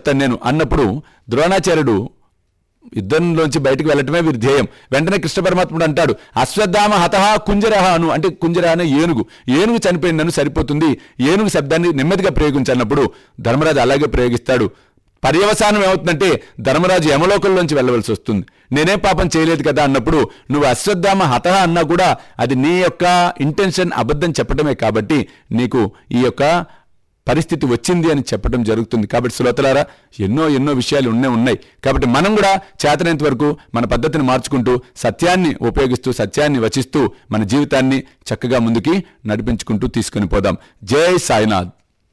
చెప్తాను నేను అన్నప్పుడు ద్రోణాచార్యుడు యుద్ధంలోంచి బయటకు వెళ్ళటమే వీరి ధ్యేయం వెంటనే కృష్ణ పరమాత్ముడు అంటాడు అశ్వత్థామ హతహ కుంజరహ అను అంటే కుంజర అనే ఏనుగు ఏనుగు చనిపోయిందని సరిపోతుంది ఏనుగు శబ్దాన్ని నెమ్మదిగా ప్రయోగించన్నప్పుడు ధర్మరాజు అలాగే ప్రయోగిస్తాడు పర్యవసానం ఏమవుతుందంటే ధర్మరాజు యమలోకంలోంచి వెళ్ళవలసి వస్తుంది నేనేం పాపం చేయలేదు కదా అన్నప్పుడు నువ్వు అశ్వత్థామ హతహ అన్నా కూడా అది నీ యొక్క ఇంటెన్షన్ అబద్ధం చెప్పడమే కాబట్టి నీకు ఈ యొక్క పరిస్థితి వచ్చింది అని చెప్పడం జరుగుతుంది కాబట్టి శ్రోతలారా ఎన్నో ఎన్నో విషయాలు ఉన్నే ఉన్నాయి కాబట్టి మనం కూడా చేతనంత వరకు మన పద్ధతిని మార్చుకుంటూ సత్యాన్ని ఉపయోగిస్తూ సత్యాన్ని వచిస్తూ మన జీవితాన్ని చక్కగా ముందుకి నడిపించుకుంటూ తీసుకొని పోదాం జై సాయినాథ్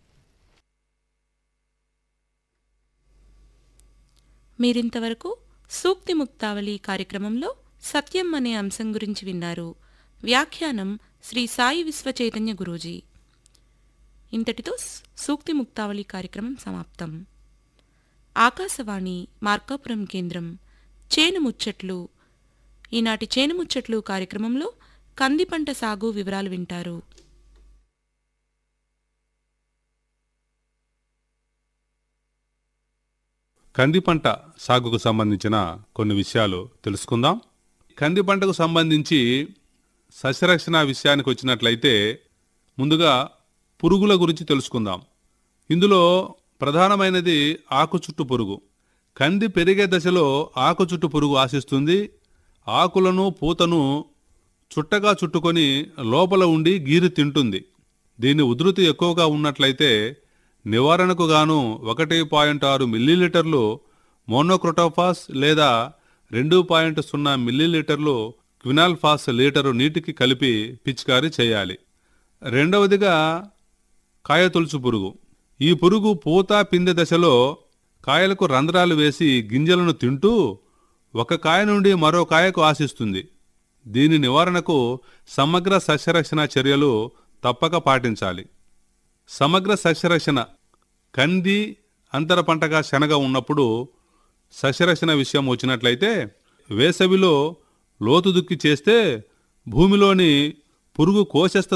మీరింతవరకు సూక్తి ముక్తావళి కార్యక్రమంలో సత్యం అనే అంశం గురించి విన్నారు వ్యాఖ్యానం శ్రీ సాయి విశ్వచైతన్య గురూజీ ఇంతటితో స్- సూక్తి ముక్తావళి కార్యక్రమం సమాప్తం ఆకాశవాణి మార్కాపురం కేంద్రం చేను ముచ్చట్లు ఈనాటి చేను ముచ్చట్లు కార్యక్రమంలో కంది పంట సాగు వివరాలు వింటారు కంది పంట సాగుకు సంబంధించిన కొన్ని విషయాలు తెలుసుకుందాం కంది పంటకు సంబంధించి సస్యరక్షణ విషయానికి వచ్చినట్లయితే ముందుగా పురుగుల గురించి తెలుసుకుందాం ఇందులో ప్రధానమైనది ఆకు చుట్టు పురుగు కంది పెరిగే దశలో ఆకు చుట్టు పురుగు ఆశిస్తుంది ఆకులను పూతను చుట్టగా చుట్టుకొని లోపల ఉండి గీరి తింటుంది దీని ఉధృతి ఎక్కువగా ఉన్నట్లయితే నివారణకు గాను ఒకటి పాయింట్ ఆరు మిల్లీలీటర్లు మోనోక్రోటోఫాస్ లేదా రెండు పాయింట్ సున్నా మిల్లీలీటర్లు క్వినాల్ఫాస్ లీటరు నీటికి కలిపి పిచికారీ చేయాలి రెండవదిగా కాయతొలుచు పురుగు ఈ పురుగు పూత పిందె దశలో కాయలకు రంధ్రాలు వేసి గింజలను తింటూ ఒక కాయ నుండి మరో కాయకు ఆశిస్తుంది దీని నివారణకు సమగ్ర సస్యరక్షణ చర్యలు తప్పక పాటించాలి సమగ్ర సస్యరక్షణ కంది అంతర పంటగా శనగ ఉన్నప్పుడు సస్యరక్షణ విషయం వచ్చినట్లయితే వేసవిలో లోతు దుక్కి చేస్తే భూమిలోని పురుగు కోశస్థ